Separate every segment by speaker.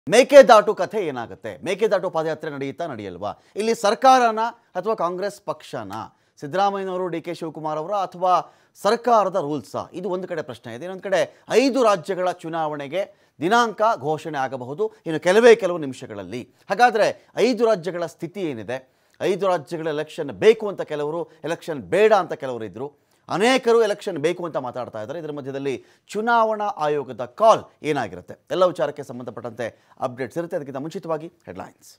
Speaker 1: ಮೇಕೆದಾಟು ಕಥೆ ಏನಾಗುತ್ತೆ ಮೇಕೆದಾಟು ಪಾದಯಾತ್ರೆ ನಡೆಯುತ್ತಾ ನಡೆಯಲ್ವಾ ಇಲ್ಲಿ ಸರ್ಕಾರನ ಅಥವಾ ಕಾಂಗ್ರೆಸ್ ಪಕ್ಷನ ಸಿದ್ದರಾಮಯ್ಯನವರು ಡಿ ಕೆ ಶಿವಕುಮಾರ್ ಅವರ ಅಥವಾ ಸರ್ಕಾರದ ರೂಲ್ಸಾ ಇದು ಒಂದು ಕಡೆ ಪ್ರಶ್ನೆ ಇದೆ ಇನ್ನೊಂದು ಕಡೆ ಐದು ರಾಜ್ಯಗಳ ಚುನಾವಣೆಗೆ ದಿನಾಂಕ ಘೋಷಣೆ ಆಗಬಹುದು ಇನ್ನು ಕೆಲವೇ ಕೆಲವು ನಿಮಿಷಗಳಲ್ಲಿ ಹಾಗಾದರೆ ಐದು ರಾಜ್ಯಗಳ ಸ್ಥಿತಿ ಏನಿದೆ ಐದು ರಾಜ್ಯಗಳ ಎಲೆಕ್ಷನ್ ಬೇಕು ಅಂತ ಕೆಲವರು ಎಲೆಕ್ಷನ್ ಬೇಡ ಅಂತ ಕೆಲವರು ಇದ್ದರು ಅನೇಕರು ಎಲೆಕ್ಷನ್ ಬೇಕು ಅಂತ ಮಾತಾಡ್ತಾ ಇದ್ದಾರೆ ಇದರ ಮಧ್ಯದಲ್ಲಿ ಚುನಾವಣಾ ಆಯೋಗದ ಕಾಲ್ ಏನಾಗಿರುತ್ತೆ ಎಲ್ಲ ವಿಚಾರಕ್ಕೆ ಸಂಬಂಧಪಟ್ಟಂತೆ ಅಪ್ಡೇಟ್ಸ್ ಇರುತ್ತೆ ಅದಕ್ಕಿಂತ ಮುಂಚಿತವಾಗಿ ಹೆಡ್ಲೈನ್ಸ್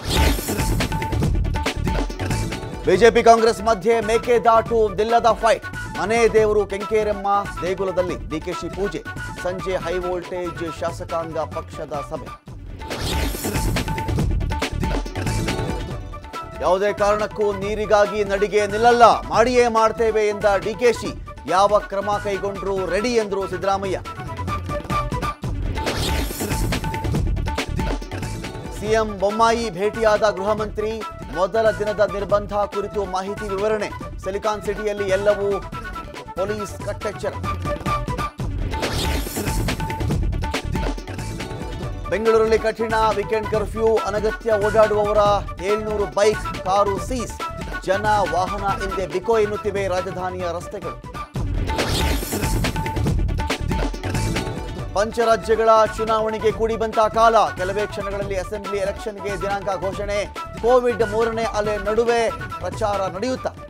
Speaker 1: ಬಿಜೆಪಿ ಕಾಂಗ್ರೆಸ್ ಮಧ್ಯೆ ಮೇಕೆದಾಟು ದಿಲ್ಲದ ಫೈಟ್ ಮನೆ ದೇವರು ಕೆಂಕೇರಮ್ಮ ದೇಗುಲದಲ್ಲಿ ಡಿಕೆಶಿ ಪೂಜೆ ಸಂಜೆ ಹೈ ವೋಲ್ಟೇಜ್ ಶಾಸಕಾಂಗ ಪಕ್ಷದ ಸಭೆ ಯಾವುದೇ ಕಾರಣಕ್ಕೂ ನೀರಿಗಾಗಿ ನಡಿಗೆ ನಿಲ್ಲಲ್ಲ ಮಾಡಿಯೇ ಮಾಡ್ತೇವೆ ಎಂದ ಡಿಕೆಶಿ ಯಾವ ಕ್ರಮ ಕೈಗೊಂಡ್ರು ರೆಡಿ ಎಂದರು ಸಿದ್ದರಾಮಯ್ಯ ಸಿಎಂ ಬೊಮ್ಮಾಯಿ ಭೇಟಿಯಾದ ಗೃಹ ಮಂತ್ರಿ ಮೊದಲ ದಿನದ ನಿರ್ಬಂಧ ಕುರಿತು ಮಾಹಿತಿ ವಿವರಣೆ ಸಿಲಿಕಾನ್ ಸಿಟಿಯಲ್ಲಿ ಎಲ್ಲವೂ ಪೊಲೀಸ್ ಕಟ್ಟೆಚ್ಚರ ಬೆಂಗಳೂರಲ್ಲಿ ಕಠಿಣ ವೀಕೆಂಡ್ ಕರ್ಫ್ಯೂ ಅನಗತ್ಯ ಓಡಾಡುವವರ ಏಳ್ನೂರು ಬೈಕ್ ಕಾರು ಸೀಸ್ ಜನ ವಾಹನ ಇಲ್ಲದೆ ಬಿಕೋ ಎನ್ನುತ್ತಿವೆ ರಾಜಧಾನಿಯ ರಸ್ತೆಗಳು ಪಂಚರಾಜ್ಯಗಳ ಚುನಾವಣೆಗೆ ಕೂಡಿ ಬಂತ ಕಾಲ ಕೆಲವೇ ಕ್ಷಣಗಳಲ್ಲಿ ಅಸೆಂಬ್ಲಿ ಎಲೆಕ್ಷನ್ಗೆ ದಿನಾಂಕ ಘೋಷಣೆ ಕೋವಿಡ್ ಮೂರನೇ ಅಲೆ ನಡುವೆ ಪ್ರಚಾರ ನಡೆಯುತ್ತಾ